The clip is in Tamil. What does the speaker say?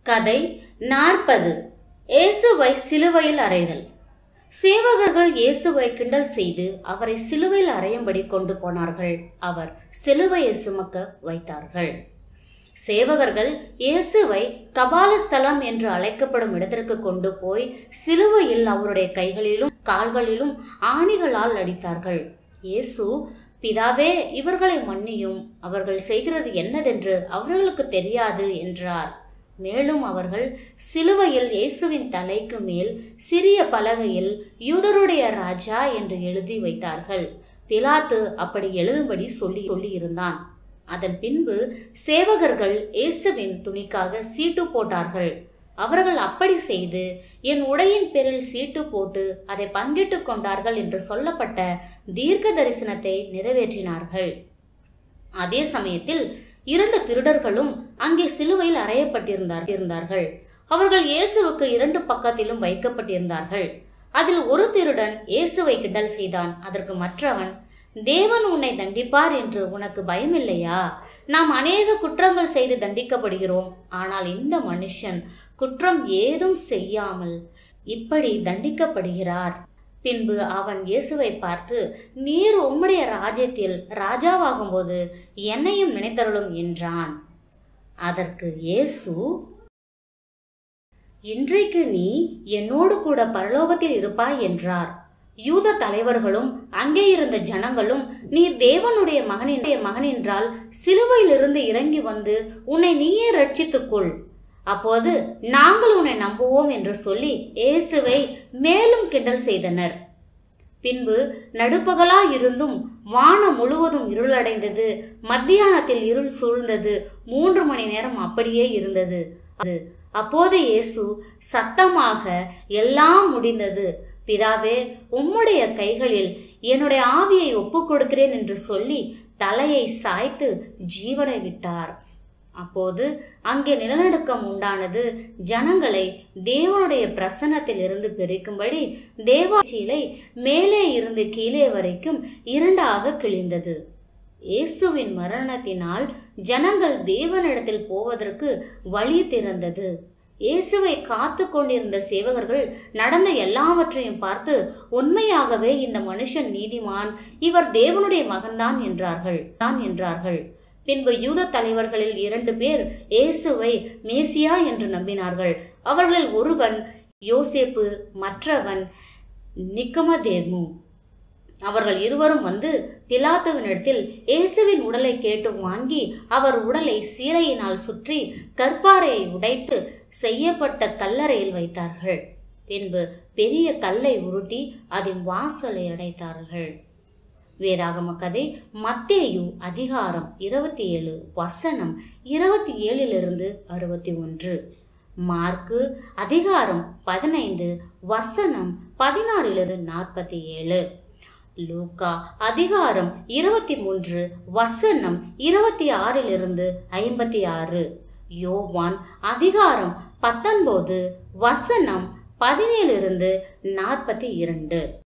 கதை நாற்பது இயேசுவை சிலுவையில் அறைதல் சேவகர்கள் இயேசுவை கிண்டல் செய்து அவரை சிலுவையில் அறையும்படி கொண்டு போனார்கள் அவர் சிலுவையை சுமக்க வைத்தார்கள் சேவகர்கள் இயேசுவை கபாலஸ்தலம் என்று அழைக்கப்படும் இடத்திற்கு கொண்டு போய் சிலுவையில் அவருடைய கைகளிலும் கால்களிலும் ஆணிகளால் அடித்தார்கள் இயேசு பிதாவே இவர்களை மன்னியும் அவர்கள் செய்கிறது என்னதென்று அவர்களுக்கு தெரியாது என்றார் மேலும் அவர்கள் சிலுவையில் இயேசுவின் தலைக்கு மேல் சிறிய பலகையில் யூதருடைய ராஜா என்று எழுதி வைத்தார்கள் பிலாத்து அப்படி எழுதும்படி சொல்லி சொல்லியிருந்தான் அதன் பின்பு சேவகர்கள் இயேசுவின் துணிக்காக சீட்டு போட்டார்கள் அவர்கள் அப்படி செய்து என் உடையின் பேரில் சீட்டு போட்டு அதை பங்கிட்டு கொண்டார்கள் என்று சொல்லப்பட்ட தீர்க்க தரிசனத்தை நிறைவேற்றினார்கள் அதே சமயத்தில் இரண்டு திருடர்களும் அங்கே சிலுவையில் அறையப்பட்டிருந்தார் இருந்தார்கள் அவர்கள் இயேசுவுக்கு இரண்டு பக்கத்திலும் வைக்கப்பட்டிருந்தார்கள் அதில் ஒரு திருடன் இயேசுவை கிண்டல் செய்தான் அதற்கு மற்றவன் தேவன் உன்னை தண்டிப்பார் என்று உனக்கு பயமில்லையா நாம் அநேக குற்றங்கள் செய்து தண்டிக்கப்படுகிறோம் ஆனால் இந்த மனுஷன் குற்றம் ஏதும் செய்யாமல் இப்படி தண்டிக்கப்படுகிறார் பின்பு அவன் இயேசுவை பார்த்து நீர் உம்முடைய ராஜ்யத்தில் ராஜாவாகும்போது என்னையும் நினைத்தருளும் என்றான் அதற்கு இயேசு இன்றைக்கு நீ என்னோடு கூட பரலோகத்தில் இருப்பாய் என்றார் யூத தலைவர்களும் அங்கே இருந்த ஜனங்களும் நீர் தேவனுடைய மகனின் மகன் என்றால் சிலுவையிலிருந்து இறங்கி வந்து உன்னை நீயே ரட்சித்துக்கொள் அப்போது நாங்கள் உன்னை நம்புவோம் என்று சொல்லி இயேசுவை மேலும் கிண்டல் செய்தனர் பின்பு நடுப்பகலா இருந்தும் வானம் முழுவதும் இருளடைந்தது மத்தியானத்தில் இருள் சூழ்ந்தது மூன்று மணி நேரம் அப்படியே இருந்தது அது அப்போது இயேசு சத்தமாக எல்லாம் முடிந்தது பிதாவே உம்முடைய கைகளில் என்னுடைய ஆவியை ஒப்புக் கொடுக்கிறேன் என்று சொல்லி தலையை சாய்த்து ஜீவனை விட்டார் அப்போது அங்கே நிலநடுக்கம் உண்டானது ஜனங்களை தேவனுடைய பிரசன்னத்தில் இருந்து பிரிக்கும்படி தேவாட்சியிலை மேலே இருந்து கீழே வரைக்கும் இரண்டாக கிழிந்தது இயேசுவின் மரணத்தினால் ஜனங்கள் தேவனிடத்தில் போவதற்கு வழி திறந்தது இயேசுவை காத்து கொண்டிருந்த சேவகர்கள் நடந்த எல்லாவற்றையும் பார்த்து உண்மையாகவே இந்த மனுஷன் நீதிமான் இவர் தேவனுடைய மகன்தான் என்றார்கள் தான் என்றார்கள் பின்பு யூத தலைவர்களில் இரண்டு பேர் இயேசுவை மேசியா என்று நம்பினார்கள் அவர்களில் ஒருவன் யோசேப்பு மற்றவன் நிக்கமதேமு அவர்கள் இருவரும் வந்து பிலாத்துவினிடத்தில் இயேசுவின் உடலை கேட்டு வாங்கி அவர் உடலை சீலையினால் சுற்றி கற்பாறையை உடைத்து செய்யப்பட்ட கல்லறையில் வைத்தார்கள் பின்பு பெரிய கல்லை உருட்டி அதன் வாசலை அடைத்தார்கள் வேதாகம கதை மத்தேயு அதிகாரம் இருபத்தி ஏழு வசனம் இருபத்தி ஏழிலிருந்து அறுபத்தி ஒன்று மார்க்கு அதிகாரம் பதினைந்து வசனம் பதினாறிலிருந்து நாற்பத்தி ஏழு லூக்கா அதிகாரம் இருபத்தி மூன்று வசனம் இருபத்தி ஆறிலிருந்து ஐம்பத்தி ஆறு யோவான் அதிகாரம் பத்தொன்பது வசனம் பதினேழிலிருந்து நாற்பத்தி இரண்டு